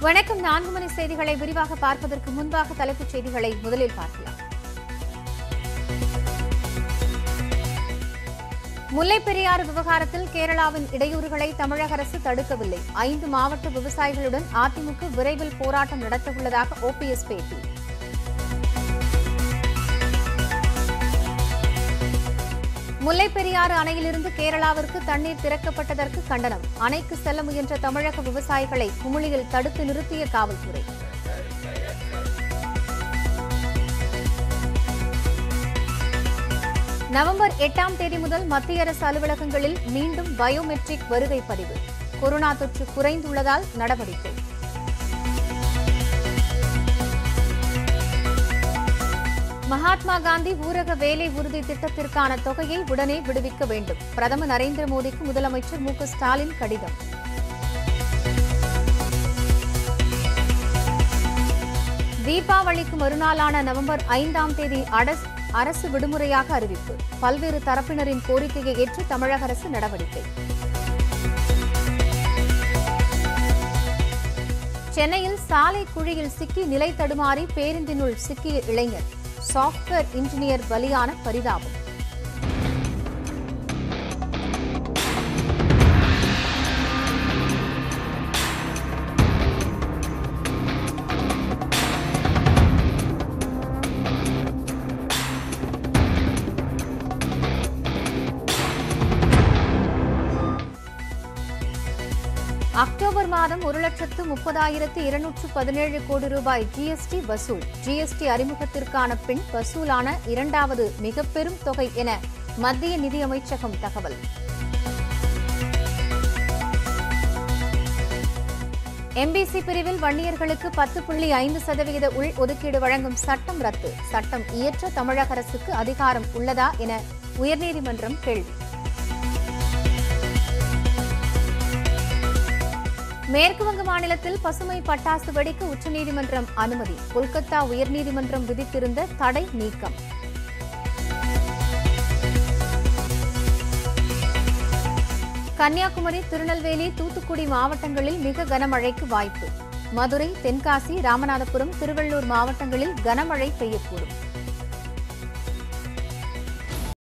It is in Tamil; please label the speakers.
Speaker 1: வணக்கம் நான்கு மணி செய்திகளை விரிவாக பார்ப்பதற்கு முன்பாக தலைப்புச் செய்திகளை முதலில் பார்க்கலாம் முல்லைப் பெரியாறு விவகாரத்தில் கேரளாவின் இடையூறுகளை தமிழக அரசு தடுக்கவில்லை ஐந்து மாவட்ட விவசாயிகளுடன் அதிமுக விரைவில் போராட்டம் நடத்தவுள்ளதாக ஓபிஎஸ் பேட்டி முல்லைப் பெரியாறு அணையிலிருந்து கேரளாவிற்கு தண்ணீர் திறக்கப்பட்டதற்கு கண்டனம் அணைக்கு செல்ல முயன்ற தமிழக விவசாயிகளை குமுளியில் தடுத்து நிறுத்திய காவல்துறை நவம்பர் எட்டாம் தேதி முதல் மத்திய அரசு அலுவலகங்களில் மீண்டும் பயோமெட்ரிக் வருகை பதிவு கொரோனா தொற்று குறைந்துள்ளதால் நடவடிக்கை மகாத்மா காந்தி ஊரக வேலை உறுதி திட்டத்திற்கான தொகையை உடனே விடுவிக்க வேண்டும் பிரதமர் நரேந்திர மோடிக்கு முதலமைச்சர் மு க ஸ்டாலின் கடிதம் தீபாவளிக்கு மறுநாளான நவம்பர் ஐந்தாம் தேதி அடஸ்- அரசு விடுமுறையாக அறிவிப்பு பல்வேறு தரப்பினரின் கோரிக்கையை ஏற்று தமிழக அரசு நடவடிக்கை சென்னையில் சாலை குழியில் சிக்கி நிலை தடுமாறி பேருந்தினுள் சிக்கிய இளைஞர் சாப்ட்வேர் இன்ஜினியர் பலியான பரிதாபம் அக்டோபர் மாதம் ஒரு லட்சத்து முப்பதாயிரத்து இருநூற்று பதினேழு கோடி ரூபாய் ஜிஎஸ்டி வசூல் ஜிஎஸ்டி அறிமுகத்திற்கான பின் வசூலான இரண்டாவது மிக பெரும் தொகை என மத்திய நிதியமைச்சகம் தகவல் எம்பிசி பிரிவில் வன்னியர்களுக்கு பத்து புள்ளி ஐந்து சதவிகித உள் ஒதுக்கீடு வழங்கும் சட்டம் ரத்து சட்டம் இயற்ற தமிழக அரசுக்கு அதிகாரம் உள்ளதா என உயர்நீதிமன்றம் கேள்வி மேற்குவங்க மாநிலத்தில் பசுமை பட்டாசு வெடிக்க உச்சநீதிமன்றம் அனுமதி கொல்கத்தா உயர்நீதிமன்றம் விதித்திருந்த தடை நீக்கம் கன்னியாகுமரி திருநெல்வேலி தூத்துக்குடி மாவட்டங்களில் மிக கனமழைக்கு வாய்ப்பு மதுரை தென்காசி ராமநாதபுரம் திருவள்ளூர் மாவட்டங்களில் கனமழை பெய்யக்கூடும்